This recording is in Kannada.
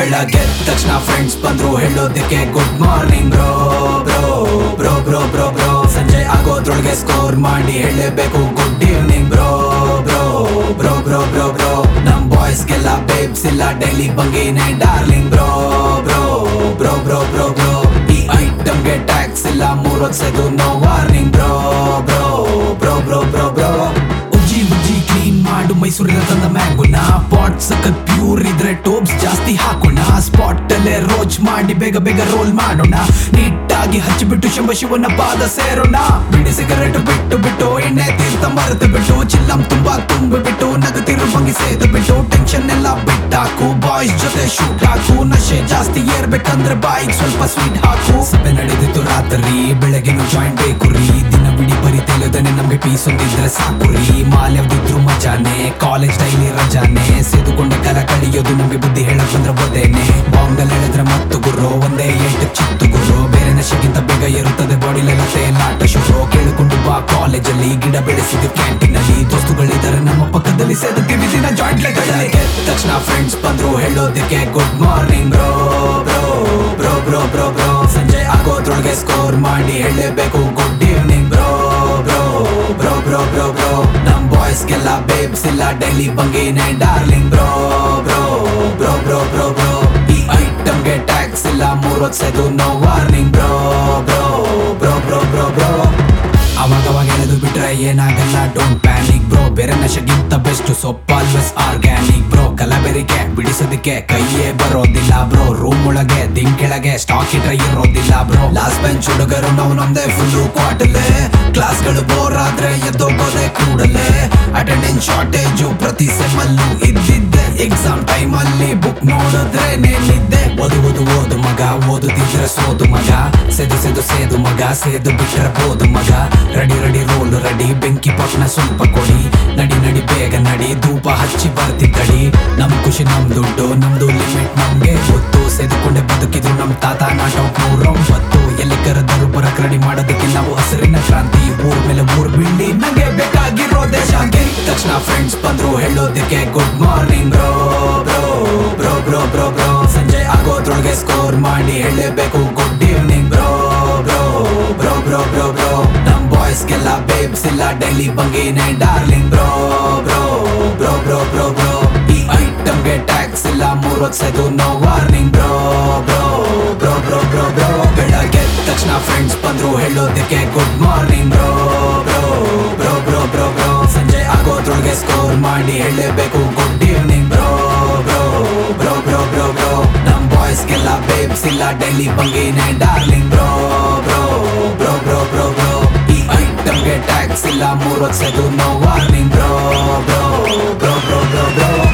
ಬೆಳಗ್ಗೆ ಎದ್ದ ತಕ್ಷಣ ಫ್ರೆಂಡ್ಸ್ ಬಂದ್ರು ಹೇಳೋದಕ್ಕೆ good morning bro bro bro bro bro bro ಸಂಜೆ ಆಗೋದ್ರೊಳಗೆ ಸ್ಕೋರ್ ಮಾಡಿ ಹೇಳಬೇಕು good evening bro bro bro bro bro bro ನಮ್ ಬಾಯ್ಸ್ಗೆಲ್ಲ ಬೇಬ್ಸ್ ಇಲ್ಲ ಡೈಲಿ ಬಂಗಿನೇ darling bro bro bro bro bro bro ಈ ಐಟಮ್ಗೆ ಟ್ಯಾಕ್ಸ್ ಇಲ್ಲ ಮೂರ್ ವರ್ಷದ್ದು no warning bro bro bro bro bro bro ಉಜ್ಜಿ ಉಜ್ಜಿ ಕ್ಲೀನ್ ಮಾಡು ಮೈಸೂರಿನ ತಂದ ಮ್ಯಾಂಗೋನ ಪಾಟ್ ಸಖತ್ ಪ್ಯೂರ್ ಇದ್ರೆ ಟೋಬ್ಸ್ ಜಾಸ್ತಿ ಹಾಕೋಣ ಸ್ಪಾಟ್ ಅಲ್ಲೇ ರೋಚ್ ಮಾಡಿ ಬೇಗ ಬೇಗ ರೋಲ್ ಮಾಡೋಣ ನೀಟಾಗಿ ಹಚ್ಚಿಬಿಟ್ಟು ಶಂಭ ಶಿವನ ಪಾದ ಸೇರೋಣ ಬಿಡಿ ಸಿಗರೇಟ್ ಬಿಟ್ಟು ಬಿಟ್ಟು ಎಣ್ಣೆ ತೀರ್ಥ ಮರೆತು ಬಿಟ್ಟು ಚಿಲ್ಲಂ ತುಂಬಾ ತುಂಬಿಬಿಟ್ಟು ನಗತಿರು ಭಂಗಿ ಸೇದು ಬಿಟ್ಟು ಟೆನ್ಷನ್ ಎಲ್ಲ ಬಿಟ್ಟಾಕು ಬಾಯ್ಸ್ ಜೊತೆ ಶೂಟ್ ಹಾಕು ನಶೆ ಜಾಸ್ತಿ ಏರ್ಬೇಕಂದ್ರೆ ಬಾಯಿಗೆ ಸ್ವಲ್ಪ ಸ್ವೀಟ್ ಹಾಕು ಸಭೆ ನಡೆದಿತ್ತು ರಾತ್ರಿ ಬೆಳಗ್ಗೆನು ಜಾಯಿಂಟ್ ಬೇಕು ರೀ ದಿನ ಬಿಡಿ ಬರೀ ತೆಲುದನೆ ನಮ್ಗೆ ಪೀಸ್ ಒಂದಿದ್ರೆ ಸಾಕು ರೀ ಮಾಲ್ ಯಾವ್ದಿದ್ರು ಮಜಾನೆ ಕಾಲೇಜ್ ಡೈಲಿ ರಜಾನೆ ಸೇದುಕೊಂಡ ಕಾಲ ಕಳಿಯೋದು ನಮ್ಗೆ ಬುದ್ಧಿ ಹೇಳಕ್ ಬಂದ್ರೆ ಒದೇನೆ ಬಾಂಗಲ್ ಹೇಳಿದ್ರೆ ಮತ್ತು ಗುರು ಒಂದೇ ಎಂಟು ಚಿತ್ತು ಗುರು ಬೇರೆ ನಶೆಗಿಂತ ಬೇಗ ಇರುತ್ತದೆ ಬಾಡಿಲೆಲ್ಲ ತೇಲಾಟ ಶುರು ಕೇಳಿಕೊಂಡು ಬಾ ಕಾಲೇಜಲ್ಲಿ ಗಿಡ ಬೆಳೆಸಿದ್ದು ಕ್ಯಾಂಟೀನ್ ಅಲ್ಲಿ ದೋಸ್ತುಗಳಿದ್ದಾರೆ ನಮ್ಮ ಪಕ್ಕದಲ್ಲಿ ಸೇದುತ್ತೀವಿ ದಿನ ಜಾಯಿಂಟ್ ಎದ್ದ ತಕ್ಷಣ ಫ್ರೆಂಡ್ಸ್ ಬಂದ್ರು ಹೇಳೋದಕ್ಕೆ good morning bro bro bro bro bro bro ಸಂಜೆ ಆಗೋದ್ರೊಳಗೆ ಸ್ಕೋರ್ ಮಾಡಿ ಹೇಳಬೇಕು good evening bro bro bro bro bro bro ನಮ್ ಬಾಯ್ಸ್ಗೆಲ್ಲ ಬೇಬ್ಸ್ ಇಲ್ಲ ಡೈಲಿ ಬಂಗಿನೇ darling bro bro bro bro bro bro ಈ ಐಟಮ್ಗೆ ಟ್ಯಾಕ್ಸ್ ಇಲ್ಲ ಮೂರ್ ವರ್ಷದ್ದು no warning bro bro bro bro bro bro ಅವಾಗ ಅವಾಗ ಎಳೆದು ಬಿಟ್ರೆ ಏನಾಗಲ್ಲ ಡೋಂಟ್ ಪ್ಯಾನಿಕ್ ಬ್ರೋ ಬೇರೆ ನಶೆಗಿಂತ ಬೆಸ್ಟ್ ಸೊಪ್ಪ ಆಲ್ವೇಸ್ ಆರ್ಗ್ಯಾನಿಕ್ ಬ್ರೋ ಕಲಬೆರಿಕೆ ಬಿಡಿಸೋದಕ್ಕೆ ಕೈಯೇ ಬರೋದಿಲ್ಲ ಬ್ರೋ ರೂಮ್ ಒಳಗೆ ದಿನ್ ಕೆಳಗೆ ಸ್ಟಾಕ್ ಇಟ್ರೆ ಇರೋದಿಲ್ಲ ಬ್ರೋ ಲಾಸ್ಟ್ ಬೆಂಚ್ ಹುಡುಗರು ನಾವು ನಮ್ದೇ ಫುಲ್ಲು ಕ್ವಾಟಲೆ ಕ್ಲಾಸ್ಗಳು ಬೋರ್ ಆದ್ರೆ ಎದ್ದೋಗೋದೆ ಕೂಡಲೇ ಅಟೆಂಡೆನ್ಸ್ ಶಾರ್ಟೇಜು ಪ್ರತಿ ಸೆಮ್ಮಲ್ಲೂ ಇದ್ದಿದ್ದೆ ಎಕ್ಸಾಮ್ ಟೈಮ್ ಅಲ್ಲಿ ಬುಕ್ ನೋಡಿದ್ರೆ ನೇನಿದ್ದೆ ಓದು ಓದು ಓದು ಮಗ ಓದುದಿದ್ರೆ ಸೋದು ಮಗ ಸೆದು ಸೆದು ಸೇದು ಮಗ ಸೇದು ಬಿಟ್ರೆ ಬೋದು ಮಗ ರೆಡಿ ರೆಡಿ ರೋಲ್ ರೆಡಿ ಬೆಂಕಿ ಪಟ್ನ ಸ್ವಲ್ಪ ಕೊಡಿ ನಡಿ ನಡಿ ಬೇಗ ನಡಿ ಧೂಪ ಹಚ್ಚಿ ಬರ್ತಿದ್ದಡಿ ನಮ್ ಖುಷಿ ನಮ್ ದುಡ್ಡು ನಮ್ದು ಲಿಮಿಟ್ ನಮ್ಗೆ ಗೊತ್ತು ಸೇದುಕೊಂಡೆ ಬದುಕಿದ್ರು ನಮ್ ತಾತ ನಾಟೌಟ್ ನೂರೊಂಬತ್ತು ಎಲ್ಲಿ ಕರೆದರು ಬರಕ್ ರೆಡಿ ಮಾಡೋದಕ್ಕೆ ನಾವು ಹಸಿರಿನ ಕ್ರಾಂತಿ ಊರ್ ಮೇಲೆ ಊರ್ ಬಿಳ್ಳಿ ನಂಗೆ ಬೇಕಾಗಿರೋದೇ ಶಾಂತಿ ತಕ್ಷಣ ಫ್ರೆಂಡ್ಸ್ ಬಂದ್ರು ಹೇಳೋದಕ್ಕೆ good morning bro bro bro bro bro bro ಸಂಜೆ ಆಗೋದ್ರೊಳಗೆ ಸ್ಕೋರ್ ಮಾಡಿ ಹೇಳಬೇಕು good evening bro bro bro bro bro bro ನಮ್ ಬಾಯ್ಸ್ಗೆಲ್ಲ ಬೇಬ್ಸ್ ಇಲ್ಲ ಡೈಲಿ ಬಂಗಿನೇ darling bro bro bro bro bro bro ಈ ಐಟಮ್ಗೆ ಟ್ಯಾಕ್ಸ್ ಇಲ್ಲ ಮೂರ್ ವರ್ಷದ್ದು no warning bro bro bro bro bro bro ಬೆಳಗ್ಗೆ ಎದ್ದ ತಕ್ಷಣ ಫ್ರೆಂಡ್ಸ್ ಬಂದ್ರು ಹೇಳೋದಕ್ಕೆ good morning bro bro bro bro bro bro ಸಂಜೆ ಆಗೋದ್ರೊಳಗೆ ಸ್ಕೋರ್ ಮಾಡಿ ಹೇಳಬೇಕು good evening bro bro bro bro bro bro ನಮ್ ಬಾಯ್ಸ್ಗೆಲ್ಲ ಬೇಬ್ಸ್ ಇಲ್ಲ ಡೈಲಿ ಬಂಗಿನೇ darling bro bro bro bro bro bro ಈ ಐಟಮ್ಗೆ ಟ್ಯಾಕ್ಸ್ ಇಲ್ಲ ಮೂರ್ ವರ್ಷದ್ದು no warning bro bro bro bro bro bro